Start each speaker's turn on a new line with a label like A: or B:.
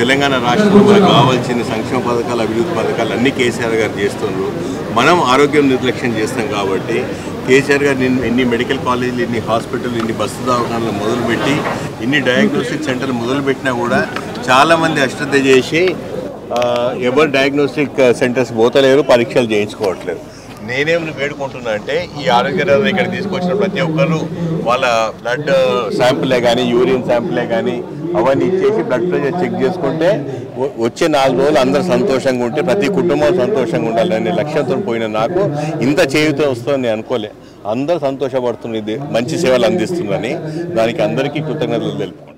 A: తెలంగాణ రాష్ట్రంలో మనకు కావాల్సిన సంక్షేమ పథకాలు అభివృద్ధి పథకాలు అన్ని కేసీఆర్ గారు చేస్తున్నారు మనం ఆరోగ్యం నిర్లక్ష్యం చేస్తాం కాబట్టి కేసీఆర్ గారు నిన్న ఇన్ని మెడికల్ కాలేజీలు ఇన్ని హాస్పిటల్ ఇన్ని బస్సు దవాఖానాలు మొదలుపెట్టి ఇన్ని డయాగ్నోస్టిక్ సెంటర్లు మొదలుపెట్టినా కూడా చాలామంది అశ్రద్ధ చేసి ఆ, ఎవరు డయాగ్నోస్టిక్ సెంటర్స్ పోతలేరు పరీక్షలు చేయించుకోవట్లేదు నేనేమి వేడుకుంటున్నా అంటే ఈ ఆరోగ్య రథం ఇక్కడ తీసుకొచ్చిన ప్రతి ఒక్కరు వాళ్ళ బ్లడ్ శాంపులే కానీ యూరిన్ శాంపులే కానీ అవన్నీ ఇచ్చేసి బ్లడ్ ప్రెషర్ చెక్ చేసుకుంటే వ- వచ్చే నాలుగు రోజులు అందరు సంతోషంగా ఉంటే ప్రతి కుటుంబం సంతోషంగా ఉండాలనే లక్ష్యంతో పోయిన నాకు ఇంత చేయుతో వస్తుందని నేను అనుకోలే అందరూ సంతోషపడుతున్నది మంచి సేవలు అందిస్తుందని దానికి అందరికీ కృతజ్ఞతలు తెలుపుకుంటాను